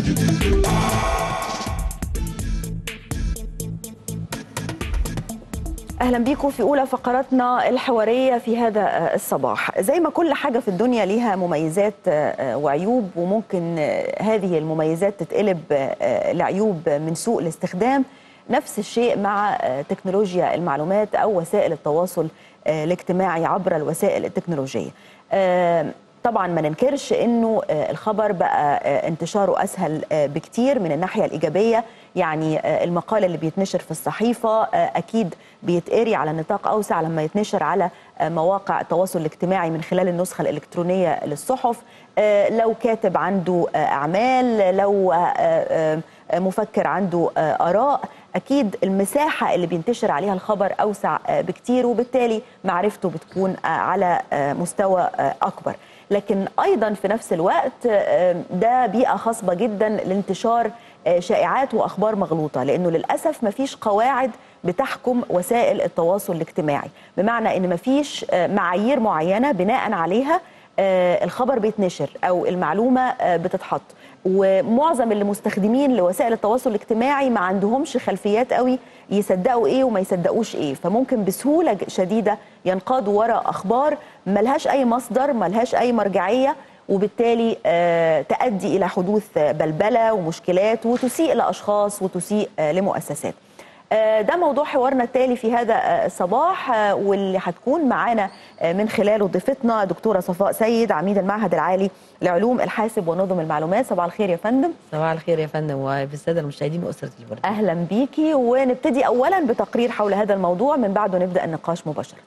اهلا بيكم في اولى فقراتنا الحواريه في هذا الصباح زي ما كل حاجه في الدنيا ليها مميزات وعيوب وممكن هذه المميزات تتقلب لعيوب من سوء الاستخدام نفس الشيء مع تكنولوجيا المعلومات او وسائل التواصل الاجتماعي عبر الوسائل التكنولوجيه طبعا ما ننكرش انه الخبر بقى انتشاره اسهل بكتير من الناحيه الايجابيه يعني المقال اللي بيتنشر في الصحيفه اكيد بيتقري على نطاق اوسع لما يتنشر على مواقع التواصل الاجتماعي من خلال النسخه الالكترونيه للصحف لو كاتب عنده اعمال لو مفكر عنده اراء اكيد المساحه اللي بينتشر عليها الخبر اوسع بكتير وبالتالي معرفته بتكون على مستوى اكبر لكن ايضا في نفس الوقت ده بيئه خصبه جدا لانتشار شائعات واخبار مغلوطه لانه للاسف مفيش قواعد بتحكم وسائل التواصل الاجتماعي بمعنى ان مفيش معايير معينه بناء عليها الخبر بيتنشر او المعلومه بتتحط ومعظم اللي مستخدمين لوسائل التواصل الاجتماعي ما عندهمش خلفيات قوي يصدقوا ايه وما يصدقوش ايه فممكن بسهوله شديده ينقادوا وراء اخبار ملهاش اي مصدر ملهاش اي مرجعيه وبالتالي تؤدي الى حدوث بلبله ومشكلات وتسيء لاشخاص وتسيء لمؤسسات ده موضوع حوارنا التالي في هذا الصباح واللي هتكون معانا من خلاله ضيفتنا دكتوره صفاء سيد عميد المعهد العالي لعلوم الحاسب ونظم المعلومات صباح الخير يا فندم صباح الخير يا فندم وبالساده المشاهدين واسره البرنامج اهلا بيكي ونبتدي اولا بتقرير حول هذا الموضوع من بعده نبدا النقاش مباشره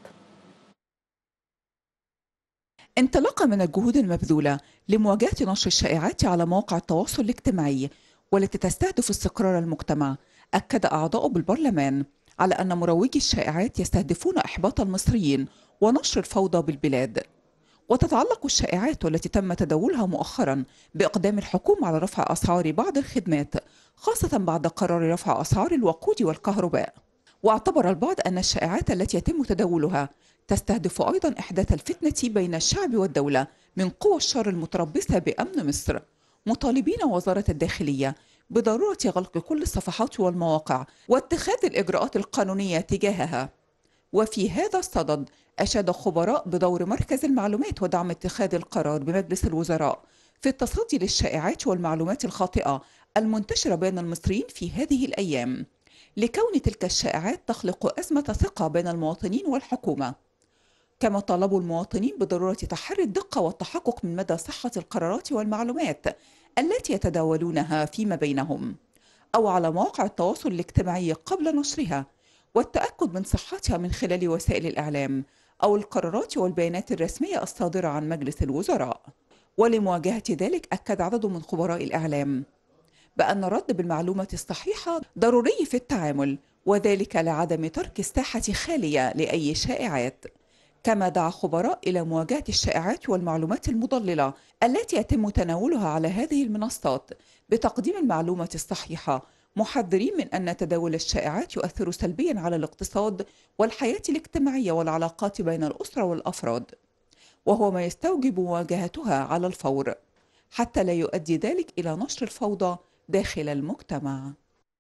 انطلاقا من الجهود المبذوله لمواجهه نشر الشائعات على مواقع التواصل الاجتماعي والتي تستهدف استقرار المجتمع أكد أعضاء بالبرلمان على أن مروجي الشائعات يستهدفون إحباط المصريين ونشر الفوضى بالبلاد وتتعلق الشائعات والتي تم تداولها مؤخرا بإقدام الحكومة على رفع أسعار بعض الخدمات خاصة بعد قرار رفع أسعار الوقود والكهرباء واعتبر البعض أن الشائعات التي يتم تداولها تستهدف أيضا إحداث الفتنة بين الشعب والدولة من قوى الشر المتربصة بأمن مصر مطالبين وزارة الداخلية بضرورة غلق كل الصفحات والمواقع واتخاذ الإجراءات القانونية تجاهها وفي هذا الصدد أشاد خبراء بدور مركز المعلومات ودعم اتخاذ القرار بمجلس الوزراء في التصدي للشائعات والمعلومات الخاطئة المنتشرة بين المصريين في هذه الأيام لكون تلك الشائعات تخلق أزمة ثقة بين المواطنين والحكومة كما طالبوا المواطنين بضرورة تحري الدقة والتحقق من مدى صحة القرارات والمعلومات التي يتداولونها فيما بينهم أو على مواقع التواصل الاجتماعي قبل نشرها والتأكد من صحتها من خلال وسائل الإعلام أو القرارات والبيانات الرسمية الصادرة عن مجلس الوزراء ولمواجهة ذلك أكد عدد من خبراء الإعلام بأن الرد بالمعلومة الصحيحة ضروري في التعامل وذلك لعدم ترك الساحة خالية لأي شائعات كما دعا خبراء إلى مواجهة الشائعات والمعلومات المضللة التي يتم تناولها على هذه المنصات بتقديم المعلومة الصحيحة محذرين من أن تداول الشائعات يؤثر سلبيا على الاقتصاد والحياة الاجتماعية والعلاقات بين الأسرة والأفراد وهو ما يستوجب مواجهتها على الفور حتى لا يؤدي ذلك إلى نشر الفوضى داخل المجتمع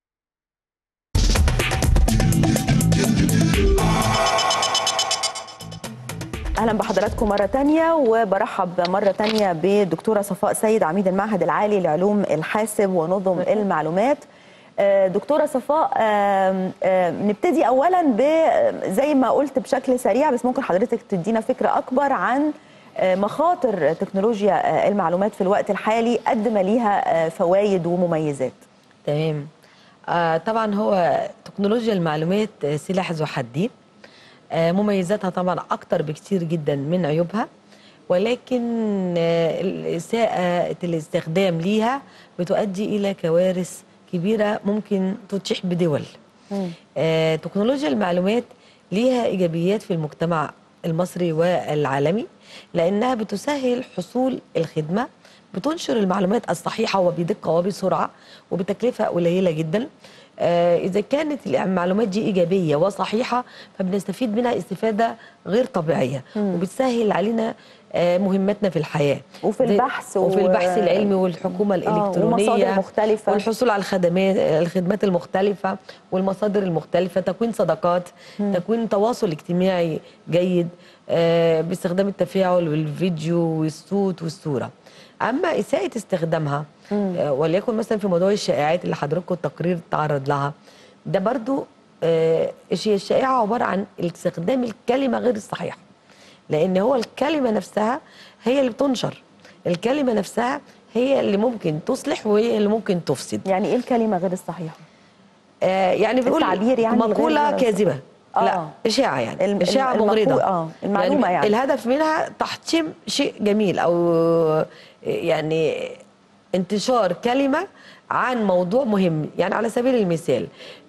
اهلا بحضراتكم مره تانية وبرحب مره تانية بالدكتوره صفاء سيد عميد المعهد العالي لعلوم الحاسب ونظم المعلومات دكتوره صفاء نبتدي اولا ب زي ما قلت بشكل سريع بس ممكن حضرتك تدينا فكره اكبر عن مخاطر تكنولوجيا المعلومات في الوقت الحالي قد ما ليها فوائد ومميزات تمام آه طبعا هو تكنولوجيا المعلومات سلاح ذو حدين آه مميزاتها طبعا اكتر بكتير جدا من عيوبها ولكن آه إساءة الاستخدام ليها بتؤدي إلى كوارث كبيرة ممكن تتيح بدول آه تكنولوجيا المعلومات ليها إيجابيات في المجتمع المصري والعالمي لأنها بتسهل حصول الخدمة بتنشر المعلومات الصحيحة وبدقة وبسرعة وبتكلفة قليلة جدا آه، اذا كانت المعلومات دي ايجابيه وصحيحه فبنستفيد منها استفاده غير طبيعيه وبتسهل علينا آه، مهمتنا في الحياه وفي زي- البحث و- وفي البحث العلمي والحكومه الالكترونيه ومصادر مختلفة. والحصول على الخدمات الخدمات المختلفه والمصادر المختلفه تكوين صداقات تكوين تواصل اجتماعي جيد آه، باستخدام التفاعل والفيديو والصوت والصوره اما اساءه استخدامها آه، وليكن مثلا في موضوع الشائعات اللي حضراتكم التقرير تعرض لها ده برضو آه، هي الشائعه عباره عن استخدام الكلمه غير الصحيحه لان هو الكلمه نفسها هي اللي بتنشر الكلمه نفسها هي اللي ممكن تصلح وهي اللي ممكن تفسد يعني ايه الكلمه غير الصحيحه آه يعني بيقول التعبير يعني مقوله غير- كاذبه آه. لا اشاعه يعني الم- اشاعه الم- مغرضه المقو- آه، المعلومة يعني. الهدف منها تحطيم شيء جميل او يعني انتشار كلمه عن موضوع مهم يعني على سبيل المثال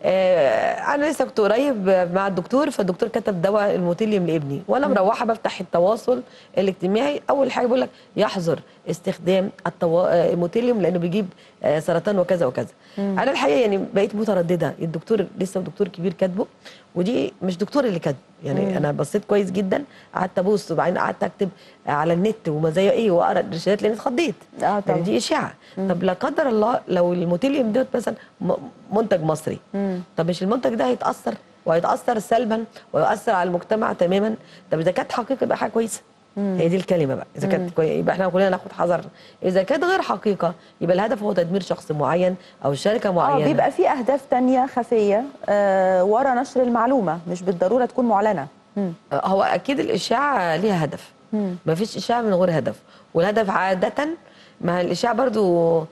آه انا لسه كنت قريب مع الدكتور فالدكتور كتب دواء الموتيليوم لابني وانا مروحه بفتح التواصل الاجتماعي اول حاجه بيقول لك يحظر استخدام التوا... آه، الموتيليوم لانه بيجيب آه، سرطان وكذا وكذا انا الحقيقه يعني بقيت متردده الدكتور لسه دكتور كبير كاتبه ودي مش دكتور اللي كاتبه يعني انا بصيت كويس جدا قعدت ابص وبعدين قعدت اكتب على النت ومزايا ايه واقرا الرسالات لان اتخضيت آه طبعا. يعني دي اشاعه طب لا قدر الله لو الموتيليوم دوت مثلا م- منتج مصري طب مش المنتج ده هيتاثر وهيتاثر سلبا ويؤثر على المجتمع تماما طب اذا كانت حقيقه يبقى حاجه كويسه هي دي الكلمه بقى اذا كانت كوي... يبقى احنا كلنا ناخد حذر اذا كانت غير حقيقه يبقى الهدف هو تدمير شخص معين او شركه اه معينه بيبقى في اهداف تانية خفيه آه ورا نشر المعلومه مش بالضروره تكون معلنه مم. هو اكيد الاشاعه ليها هدف ما فيش اشاعه من غير هدف والهدف عاده ما الاشاعه برضو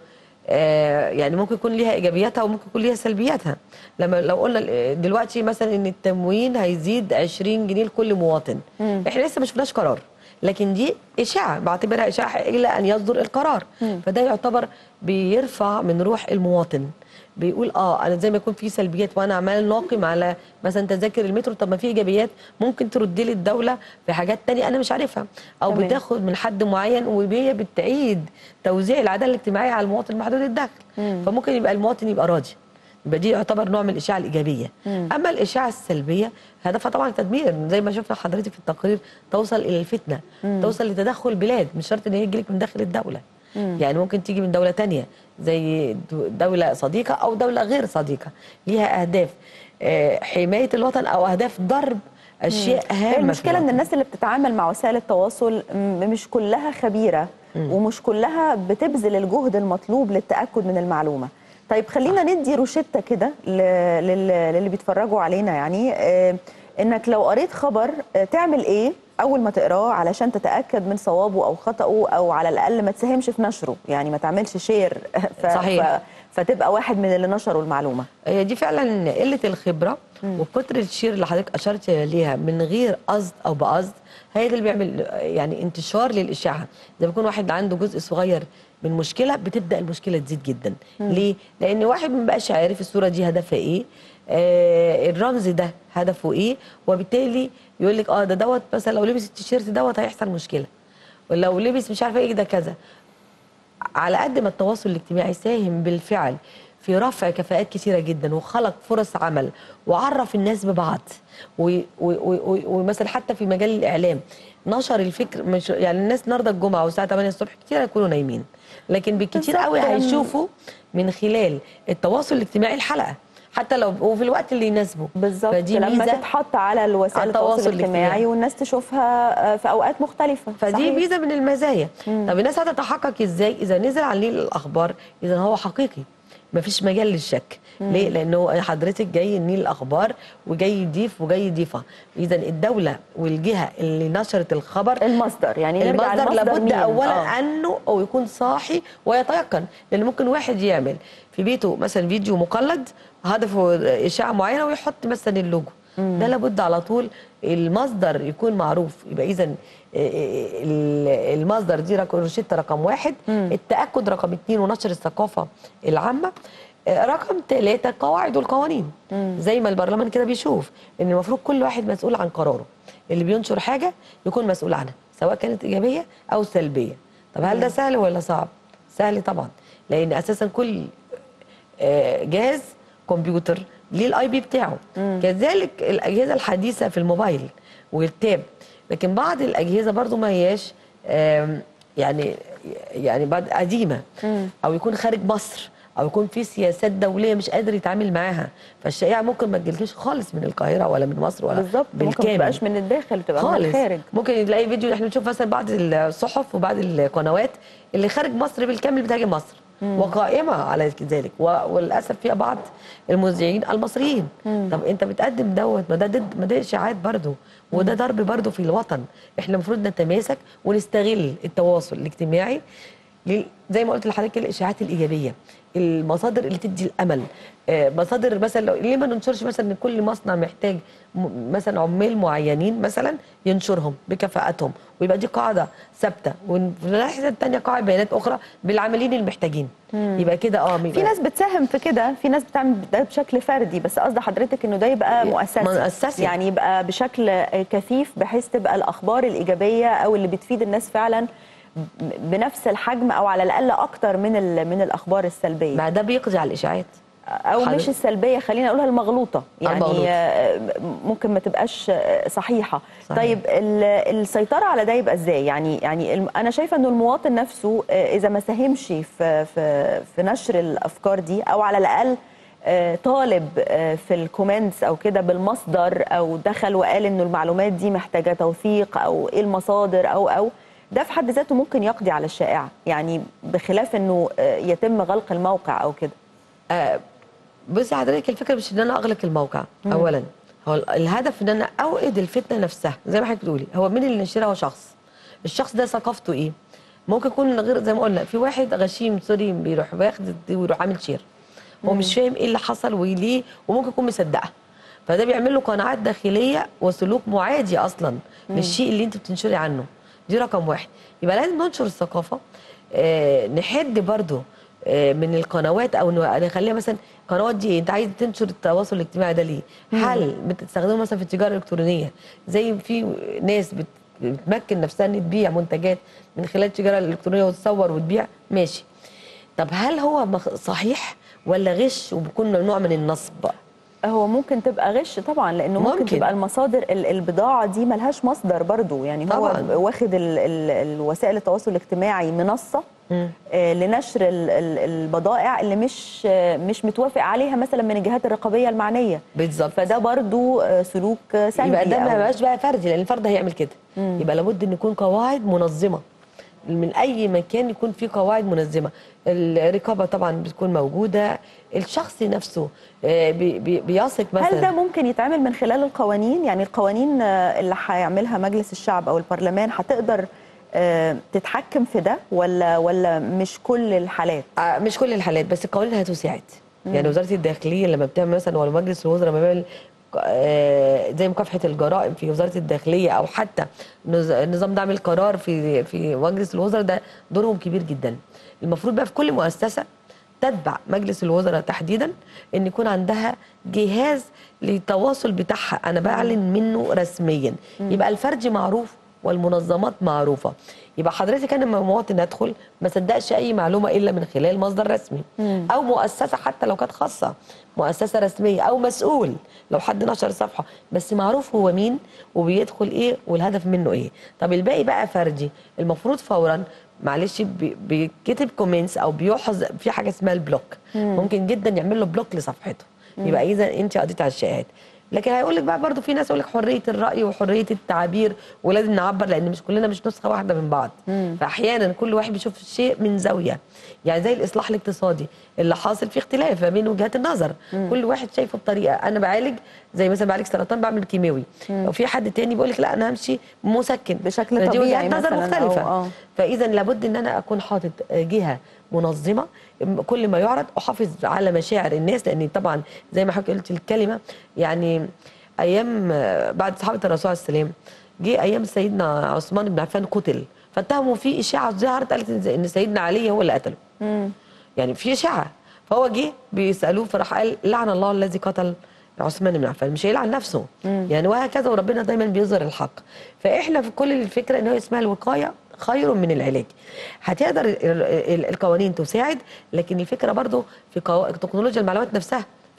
آه، يعني ممكن يكون ليها ايجابياتها وممكن يكون ليها سلبياتها لما لو قلنا ال- دلوقتي مثلا ان التموين هيزيد 20 جنيه لكل مواطن احنا لسه ما شفناش قرار لكن دي اشاعه بعتبرها اشاعه الى ان يصدر القرار فده يعتبر بيرفع من روح المواطن بيقول اه انا زي ما يكون في سلبيات وانا عمال ناقم على مثلا تذاكر المترو طب ما في ايجابيات ممكن ترد لي الدوله في حاجات تانية انا مش عارفها او تمام. بتاخد من حد معين وهي بتعيد توزيع العداله الاجتماعيه على المواطن محدود الدخل فممكن يبقى المواطن يبقى راضي يبقى دي يعتبر نوع من الاشاعه الايجابيه اما الاشاعه السلبيه هدفها طبعا التدمير زي ما شفنا حضرتك في التقرير توصل الى الفتنه توصل لتدخل بلاد مش شرط ان هي تجيلك من داخل الدوله يعني ممكن تيجي من دوله تانية زي دو- دوله صديقه او دوله غير صديقه ليها اهداف آه، حمايه الوطن او اهداف ضرب اشياء هامه هي في المشكله ان الوطن. الناس اللي بتتعامل مع وسائل التواصل م- مش كلها خبيره ومش كلها بتبذل الجهد المطلوب للتاكد من المعلومه طيب خلينا ندي روشته كده ل- لل- للي بيتفرجوا علينا يعني آه، انك لو قريت خبر آه، تعمل ايه اول ما تقراه علشان تتاكد من صوابه او خطاه او على الاقل ما تساهمش في نشره يعني ما تعملش شير ف... صحيح. ف... فتبقى واحد من اللي نشروا المعلومه هي دي فعلا قله الخبره وكتر الشير اللي حضرتك اشرت ليها من غير قصد او بقصد هي ده اللي بيعمل يعني انتشار للاشاعه زي ما يكون واحد عنده جزء صغير من مشكله بتبدا المشكله تزيد جدا ليه لان واحد ما بقاش عارف الصوره دي هدفها ايه آه الرمز ده هدفه ايه وبالتالي يقول لك اه ده دوت مثلا لو لبس التيشيرت دوت هيحصل مشكله ولو لبس مش عارفه ايه ده كذا على قد ما التواصل الاجتماعي ساهم بالفعل في رفع كفاءات كثيرة جدا وخلق فرص عمل وعرف الناس ببعض و- و- و- و- ومثلا حتى في مجال الإعلام نشر الفكر مش يعني الناس النهارده الجمعة والساعة 8 الصبح كتير هيكونوا نايمين لكن بالكتير بالظبط. قوي هيشوفوا من خلال التواصل الاجتماعي الحلقة حتى لو وفي الوقت اللي يناسبه بالظبط فدي لما ميزة تتحط على الوسائل على التواصل التواصل الاجتماعي الاجتماعي. والناس تشوفها آه، في اوقات مختلفه فدي صحيح. ميزه من المزايا طب الناس هتتحقق ازاي اذا نزل عليه الاخبار اذا هو حقيقي مفيش مجال للشك ليه لانه حضرتك جاي النيل الاخبار وجاي يضيف وجاي يضيفها اذا الدوله والجهه اللي نشرت الخبر المصدر يعني نرجع المصدر لابد مين؟ اولا آه. انه او يكون صاحي ويتيقن لان ممكن واحد يعمل في بيته مثلا فيديو مقلد هدفه اشاعه معينه ويحط مثلا اللوجو ده لابد على طول المصدر يكون معروف يبقى اذا المصدر دي رقم روشته رقم واحد التاكد رقم اثنين ونشر الثقافه العامه آه، رقم ثلاثة القواعد والقوانين زي ما البرلمان كده بيشوف ان المفروض كل واحد مسؤول عن قراره اللي بينشر حاجة يكون مسؤول عنها سواء كانت إيجابية أو سلبية طب هل ده سهل ولا صعب؟ سهل طبعا لأن أساسا كل آه، جهاز كمبيوتر ليه الاي بي بتاعه كذلك الاجهزه الحديثه في الموبايل والتاب لكن بعض الاجهزه برضو ما هياش آم، يعني يعني بعد قديمه او يكون خارج مصر او يكون في سياسات دوليه مش قادر يتعامل معاها فالشائعه ممكن ما تجيلكش خالص من القاهره ولا من مصر ولا بالظبط ممكن ما بالكامل. تبقاش من الداخل تبقى من خالص الخارج ممكن تلاقي فيديو احنا بنشوف مثلا بعض الصحف وبعض القنوات اللي خارج مصر بالكامل بتهاجم مصر وقائمه على ذلك و- وللاسف فيها بعض المذيعين المصريين طب انت بتقدم دوت ما ده ضد ما ده اشاعات برضو وده ضرب برضو في الوطن احنا المفروض نتماسك ونستغل التواصل الاجتماعي لل- زي ما قلت لحضرتك الاشاعات الايجابيه المصادر اللي تدي الامل آه، مصادر مثلا لو ليه ما ننشرش مثلا ان كل مصنع محتاج م- مثلا عمال معينين مثلا ينشرهم بكفاءتهم ويبقى دي قاعده ثابته وفي الناحيه الثانيه قاعده بيانات اخرى بالعاملين المحتاجين يبقى كده اه في ناس بتساهم في كده في ناس بتعمل ده بشكل فردي بس قصد حضرتك انه ده يبقى مؤسسي مؤسسي. يعني يبقى بشكل كثيف بحيث تبقى الاخبار الايجابيه او اللي بتفيد الناس فعلا ب- بنفس الحجم او على الاقل اكتر من ال- من الاخبار السلبيه ما ده بيقضي على الاشاعات او حضرتك- مش السلبيه خلينا نقولها المغلوطه يعني المغلوطة. آه، ممكن ما تبقاش آه، صحيحه صحيح. طيب ال- السيطره على ده يبقى ازاي يعني يعني الم- انا شايفه انه المواطن نفسه آه، اذا ما ساهمش في في في نشر الافكار دي او على الاقل آه، طالب آه، في الكومنتس او كده بالمصدر او دخل وقال انه المعلومات دي محتاجه توثيق او ايه المصادر او او ده في حد ذاته ممكن يقضي على الشائعه يعني بخلاف انه آه، يتم غلق الموقع او كده آه، بصي حضرتك الفكره مش ان انا اغلق الموقع اولا هو ال- الهدف ان انا اوقد الفتنه نفسها زي ما حضرتك بتقولي هو مين اللي نشرها هو شخص الشخص ده ثقافته ايه ممكن يكون غير زي ما قلنا في واحد غشيم سوري بيروح واخد ويروح عامل شير هو مش فاهم ايه اللي حصل وليه وممكن يكون مصدقها فده بيعمل له قناعات داخليه وسلوك معادي اصلا للشيء اللي انت بتنشري عنه دي رقم واحد يبقى لازم ننشر الثقافه آه نحد برضو آه من القنوات او ن- نخليها مثلا القنوات دي إيه؟ انت عايز تنشر التواصل الاجتماعي ده ليه؟ هل بتستخدمه مثلا في التجاره الالكترونيه زي في ناس بت بتمكن نفسها ان تبيع منتجات من خلال التجاره الالكترونيه وتصور وتبيع ماشي طب هل هو مخ- صحيح ولا غش وبيكون نوع من النصب هو ممكن تبقى غش طبعا لانه ممكن, ممكن. تبقى المصادر ال- البضاعه دي ملهاش مصدر برضو يعني هو طبعاً. واخد ال- ال- الوسائل التواصل الاجتماعي منصه مم. آه، لنشر ال- ال- البضائع اللي مش آه، مش متوافق عليها مثلا من الجهات الرقابيه المعنيه بالظبط فده برضو آه، سلوك آه، سلبي يبقى ده ما أو- بقاش بقى فردي لان الفرد هيعمل كده يبقى لابد ان يكون قواعد منظمه من اي مكان يكون في قواعد منظمه الرقابه طبعا بتكون موجوده الشخص نفسه آه، بي- بي- بيثق مثلا هل ده ممكن يتعمل من خلال القوانين يعني القوانين آه، اللي هيعملها مجلس الشعب او البرلمان هتقدر آه، تتحكم في ده ولا ولا مش كل الحالات آه، مش كل الحالات بس القوانين هتساعد يعني وزاره الداخليه لما بتعمل مثلا ولا مجلس الوزراء لما بيعمل آه، زي مكافحه الجرائم في وزاره الداخليه او حتى نظ- نظام دعم القرار في في مجلس الوزراء ده دورهم كبير جدا المفروض بقى في كل مؤسسه تتبع مجلس الوزراء تحديدا ان يكون عندها جهاز للتواصل بتاعها انا بعلن منه رسميا يبقى الفرد معروف والمنظمات معروفه يبقى حضرتك انا لما مواطن ادخل ما صدقش اي معلومه الا من خلال مصدر رسمي او مؤسسه حتى لو كانت خاصه مؤسسه رسميه او مسؤول لو حد نشر صفحه بس معروف هو مين وبيدخل ايه والهدف منه ايه طب الباقي بقى فردي المفروض فورا معلش بي- بيتكتب كومنتس او بيحظ في حاجه اسمها البلوك ممكن جدا يعمل له بلوك لصفحته يبقى اذا انت قضيت على الشائعات لكن هيقول لك بقى برضه في ناس يقول لك حريه الراي وحريه التعبير ولازم نعبر لان مش كلنا مش نسخه واحده من بعض فاحيانا كل واحد بيشوف الشيء من زاويه يعني زي الاصلاح الاقتصادي اللي حاصل فيه اختلاف ما بين وجهات النظر كل واحد شايفه بطريقه انا بعالج زي مثلا بعالج سرطان بعمل كيماوي وفي حد تاني بيقول لك لا انا همشي مسكن بشكل فدي طبيعي وجهات نظر مثلاً أو- مختلفه آه. فاذا لابد ان انا اكون حاطط جهه منظمه كل ما يعرض احافظ على مشاعر الناس لان طبعا زي ما حضرتك قلت الكلمه يعني ايام بعد صحابه الرسول عليه السلام جه ايام سيدنا عثمان بن عفان قتل فاتهموا فيه اشاعه ظهرت قالت ان سيدنا علي هو اللي قتله يعني في اشاعه فهو جه بيسالوه فراح قال لعن الله الذي قتل عثمان بن عفان مش هيلعن نفسه يعني وهكذا وربنا دايما بيظهر الحق فاحنا في كل الفكره ان هو اسمها الوقايه خير من العلاج هتقدر ال- ال- القوانين تساعد لكن الفكره برضو في قو- تكنولوجيا المعلومات نفسها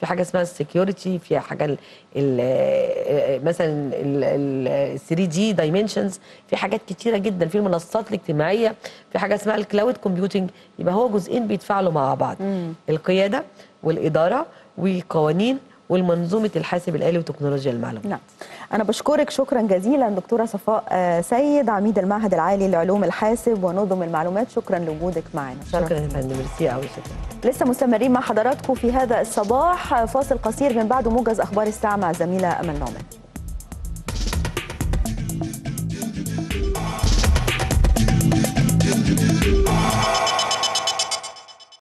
في حاجه اسمها السكيورتي في حاجه ال ال مثلا ال 3 دي دايمنشنز في حاجات كتيره جدا في المنصات الاجتماعيه في حاجه اسمها الكلاود كومبيوتنج يبقى هو جزئين بيتفاعلوا مع بعض القياده والاداره والقوانين والمنظومه الحاسب الالي وتكنولوجيا المعلومات نعم أنا بشكرك شكرا جزيلا دكتورة صفاء آه، سيد عميد المعهد العالي لعلوم الحاسب ونظم المعلومات شكرا لوجودك معنا شكرا يا فندم ميرسي قوي شكرا لسه مستمرين مع حضراتكم في هذا الصباح فاصل قصير من بعده موجز أخبار الساعة مع زميلة أمل نعمان